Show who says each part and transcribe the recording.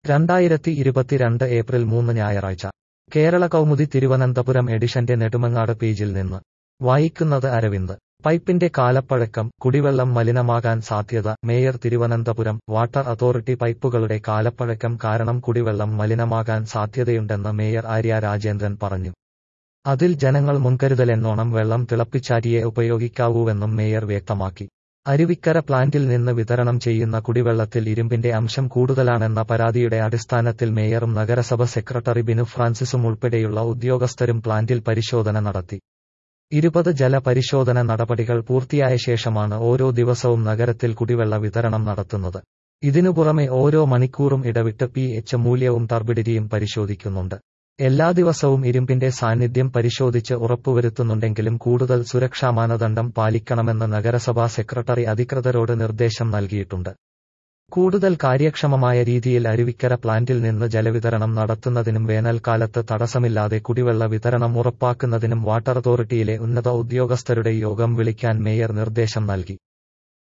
Speaker 1: രണ്ടായിരത്തി ഇരുപത്തിരണ്ട് ഏപ്രിൽ മൂന്ന് ഞായറാഴ്ച കേരള കൗമുദി തിരുവനന്തപുരം എഡിഷന്റെ നെടുമങ്ങാട് പേജിൽ നിന്ന് വായിക്കുന്നത് അരവിന്ദ് പൈപ്പിന്റെ കാലപ്പഴക്കം കുടിവെള്ളം മലിനമാകാൻ സാധ്യത മേയർ തിരുവനന്തപുരം വാട്ടർ അതോറിറ്റി പൈപ്പുകളുടെ കാലപ്പഴക്കം കാരണം കുടിവെള്ളം മലിനമാകാൻ സാധ്യതയുണ്ടെന്ന് മേയർ ആര്യ രാജേന്ദ്രൻ പറഞ്ഞു അതിൽ ജനങ്ങൾ മുൻകരുതലെന്നോണം വെള്ളം തിളപ്പിച്ചാറ്റിയേ ഉപയോഗിക്കാവൂവെന്നും മേയർ വ്യക്തമാക്കി അരുവിക്കര പ്ലാന്റിൽ നിന്ന് വിതരണം ചെയ്യുന്ന കുടിവെള്ളത്തിൽ ഇരുമ്പിന്റെ അംശം കൂടുതലാണെന്ന പരാതിയുടെ അടിസ്ഥാനത്തിൽ മേയറും നഗരസഭ സെക്രട്ടറി ബിനു ഫ്രാൻസിസും ഉൾപ്പെടെയുള്ള ഉദ്യോഗസ്ഥരും പ്ലാന്റിൽ പരിശോധന നടത്തി ഇരുപത് ജല പരിശോധന നടപടികൾ പൂർത്തിയായ ശേഷമാണ് ഓരോ ദിവസവും നഗരത്തിൽ കുടിവെള്ള വിതരണം നടത്തുന്നത് ഇതിനു പുറമെ ഓരോ മണിക്കൂറും ഇടവിട്ട് പി എച്ച് മൂല്യവും ടർബിഡിറ്റിയും പരിശോധിക്കുന്നുണ്ട് എല്ലാ ദിവസവും ഇരുമ്പിന്റെ സാന്നിധ്യം പരിശോധിച്ച് ഉറപ്പുവരുത്തുന്നുണ്ടെങ്കിലും കൂടുതൽ സുരക്ഷാ മാനദണ്ഡം പാലിക്കണമെന്ന് നഗരസഭാ സെക്രട്ടറി അധികൃതരോട് നിർദ്ദേശം നൽകിയിട്ടുണ്ട് കൂടുതൽ കാര്യക്ഷമമായ രീതിയിൽ അരുവിക്കര പ്ലാന്റിൽ നിന്ന് ജലവിതരണം നടത്തുന്നതിനും വേനൽക്കാലത്ത് തടസ്സമില്ലാതെ കുടിവെള്ള വിതരണം ഉറപ്പാക്കുന്നതിനും വാട്ടർ അതോറിറ്റിയിലെ ഉന്നത ഉദ്യോഗസ്ഥരുടെ യോഗം വിളിക്കാൻ മേയർ നിർദ്ദേശം നൽകി